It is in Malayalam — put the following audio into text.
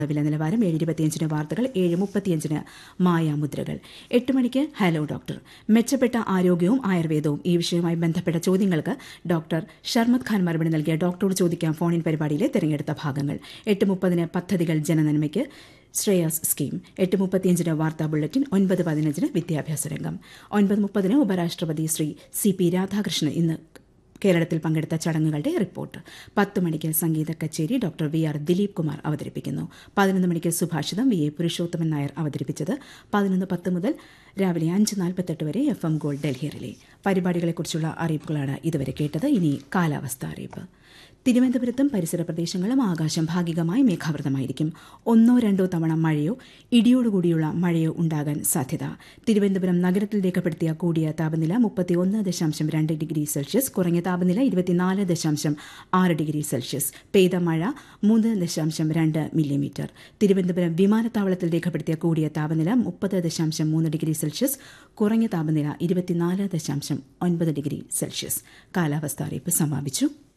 വില നിലവാരം ഏഴ് ഇരുപത്തിയഞ്ചിന് വാർത്തകൾ ഏഴ് മുപ്പത്തിയഞ്ചിന് മായാമുദ്രകൾ എട്ട് മണിക്ക് ഹലോ ഡോക്ടർ മെച്ചപ്പെട്ട ആരോഗ്യവും ആയുർവേദവും ഈ വിഷയവുമായി ബന്ധപ്പെട്ട ചോദ്യങ്ങൾക്ക് ഡോക്ടർ ഷർമദ് ഖാൻ മറുപടി നൽകിയ ഡോക്ടറോട് ചോദിക്കാം ഫോണിൻ പരിപാടിയിലെ തെരഞ്ഞെടുത്ത ഭാഗങ്ങൾ എട്ട് മുപ്പതിന് പദ്ധതികൾ ജനനന്മയ്ക്ക് ശ്രേയാസ് സ്കീം എട്ട് മുപ്പത്തിയഞ്ചിന് വാർത്താ ബുള്ളറ്റിൻ ഒൻപത് പതിനഞ്ചിന് വിദ്യാഭ്യാസ രംഗം ഒൻപത് മുപ്പതിന് ഉപരാഷ്ട്രപതി ശ്രീ സി പി രാധാകൃഷ്ണൻ ഇന്ന് കേരളത്തിൽ പങ്കെടുത്ത ചടങ്ങുകളുടെ റിപ്പോർട്ട് പത്ത് മണിക്ക് സംഗീത കച്ചേരി doctor V R Dileep Kumar അവതരിപ്പിക്കുന്നു പതിനൊന്ന് മണിക്ക് സുഭാഷിതം വി എ പുരുഷോത്തമൻ നായർ അവതരിപ്പിച്ചത് പതിനൊന്ന് പത്ത് മുതൽ രാവിലെ അഞ്ച് നാൽപ്പത്തെട്ട് വരെ F M gold Delhi relay പരിപാടികളെക്കുറിച്ചുള്ള അറിയിപ്പുകളാണ് ഇതുവരെ കേട്ടത് ഇനി കാലാവസ്ഥ അറിയിപ്പ് തിരുവനന്തപുരത്തും പരിസര പ്രദേശങ്ങളും ആകാശം ഭാഗികമായി മേഘാവൃതമായിരിക്കും ഒന്നോ രണ്ടോ തവണ മഴയോ ഇടിയോടുകൂടിയുള്ള മഴയോ ഉണ്ടാകാൻ സാധ്യത തിരുവനന്തപുരം നഗരത്തിൽ രേഖപ്പെടുത്തിയ കൂടിയ താപനില മുപ്പത്തിയൊന്ന് ദശാംശം രണ്ട് ഡിഗ്രി സെൽഷ്യസ് കുറഞ്ഞ താപനില ഇരുപത്തിനാല് ദശാംശം ആറ് ഡിഗ്രി സെൽഷ്യസ് പെയ്ത മഴ മൂന്ന് ദശാംശം രണ്ട് മില്ലിമീറ്റർ തിരുവനന്തപുരം വിമാനത്താവളത്തിൽ രേഖപ്പെടുത്തിയ കൂടിയ താപനില മുപ്പത് ദശാംശം മൂന്ന് ഡിഗ്രി സെൽഷ്യസ് കുറഞ്ഞ താപനില ഇരുപത്തിനാല് ദശാംശം ഒൻപത് ഡിഗ്രി സെൽഷ്യസ് കാലാവസ്ഥ അറിയിപ്പ് സമാപിച്ചു